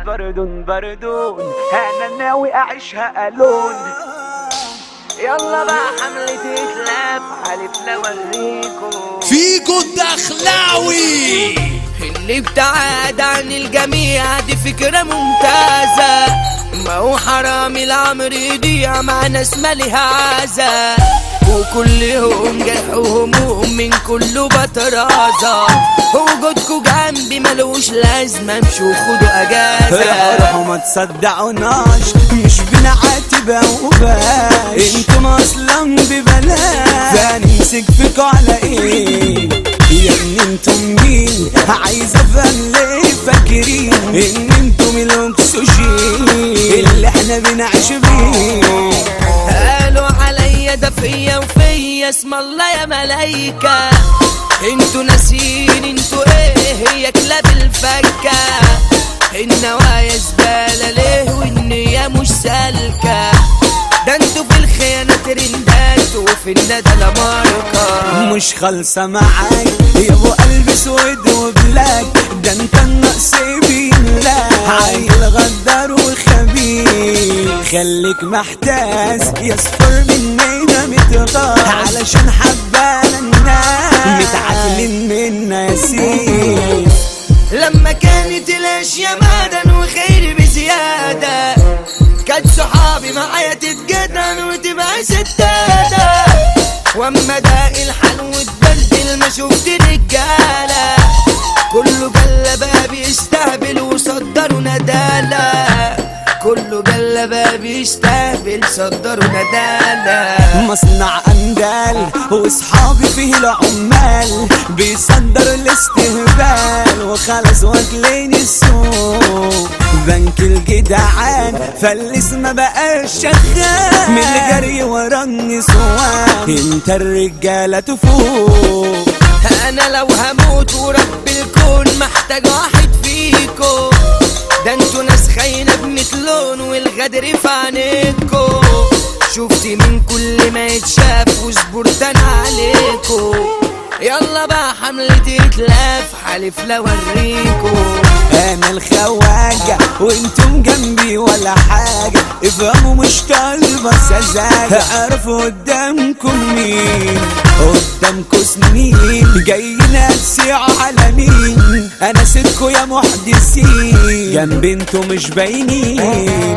بردون بردون انا ناوي اعيشها الون يلا بقى حملة اتلاف حلف لوريكم فيكو الدخلاوي اللي ابتعد عن الجميع دي فكرة ممتازة ما هو حرام العمر يضيع مع ناس مالها عزة وكل يوم جرح وهموم من كله بطرازة وجودكوا جنبي ملوش لازمة امشوا خدوا اجازة روحوا ما تصدعوناش مش بنعاتب وباش انتم اصلا ببلاش فنمسك فيكوا على ايه يا ابني انتم مين عايز افهم ليه فاكرين ان انتم الاكسجين اللي احنا بنعيش بيه قالوا عليا ده فيا وفيا اسم الله يا ملايكة انتوا ناسين انتوا ايه هي كلاب الفكة النوايا زبالة ليه والنية مش سالكة ده انتوا في الخيانة ترندات وفي الندى لماركة مش خالصة معاك يا ابو قلب اسود وبلاك ده انت النقص بيملاك عيل غدار وخبيث خليك محتاس يصفر مننا متغاظ علشان حبانا الناس متعادلين من ناسيس لما كانت الاشياء معدن وخير بزيادة كانت صحابي معايا تتجدن وتبقى ستادة واما ده الحال واتبدل ما شفت رجالة كله جلبة بيستهبل وصدروا ندالة كله جلبة بيستهبل صدروا ندالة مصنع اندال واصحابي فيه العمال بيصدر الاستهبال وخلص واكلين السوق بنك الجدعان فلس ما بقاش شغال من الجري ورا النسوان انت الرجاله تفوق انا لو هموت ورب الكون محتاج واحد فيكو ده انتوا ناس خاينه بمثلون والغدر في عينيكو شفت من كل ما يتشاف وصبرت انا عليكو يلا بقى حملة اتلاف حلف لوريكو انا الخواجة وانتم جنبي ولا حاجة افهموا مش طالبة سذاجة اعرفوا قدامكم مين قدامكم سنين جايين تسيعوا على مين انا سيدكوا يا محدثين جنبي انتوا مش باينين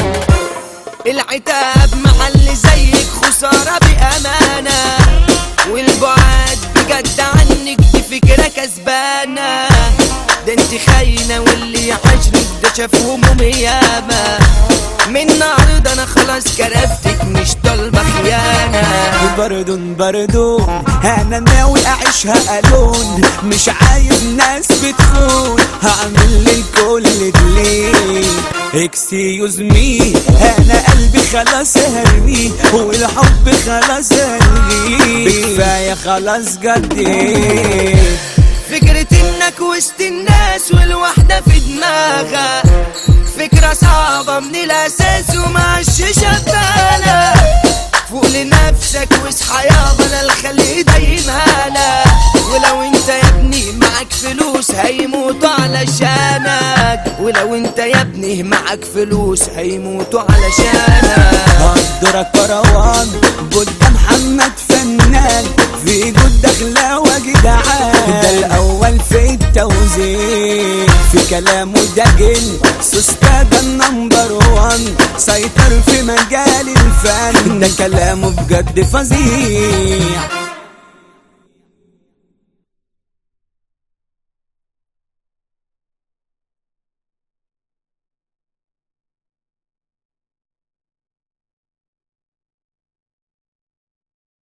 العتاب محل زيك خسارة بأمانة والبعاد بجد عنك دي فكرة كسبانة ده انت خاينة واللي يعاشرك ده شاف هموم ياما من النهاردة انا خلاص كرفتك مش طالبة خيانة بردون بردون انا ناوي اعيشها الون مش عايز ناس بتخون هعمل للكل دليل اكسيوز مي انا قلبي خلاص هرميه والحب خلاص هلغيه كفايه خلاص جدي فكرة انك وسط الناس والوحدة في دماغها فكرة صعبة من الاساس ومعش شغالة فوق لنفسك واصحى يابا انا الخلي دايم هانا ولو انت يا ابني معاك فلوس هيموتوا علشانك ولو انت يا ابني معاك فلوس هيموتوا علشانك قدرك كروان بودة محمد فنان في جود دخلاوة جدعان ده الأول في التوزيع في كلامه ده جن سوسكا ده النمبر وان سيطر في مجال الفن ده كلامه بجد فظيع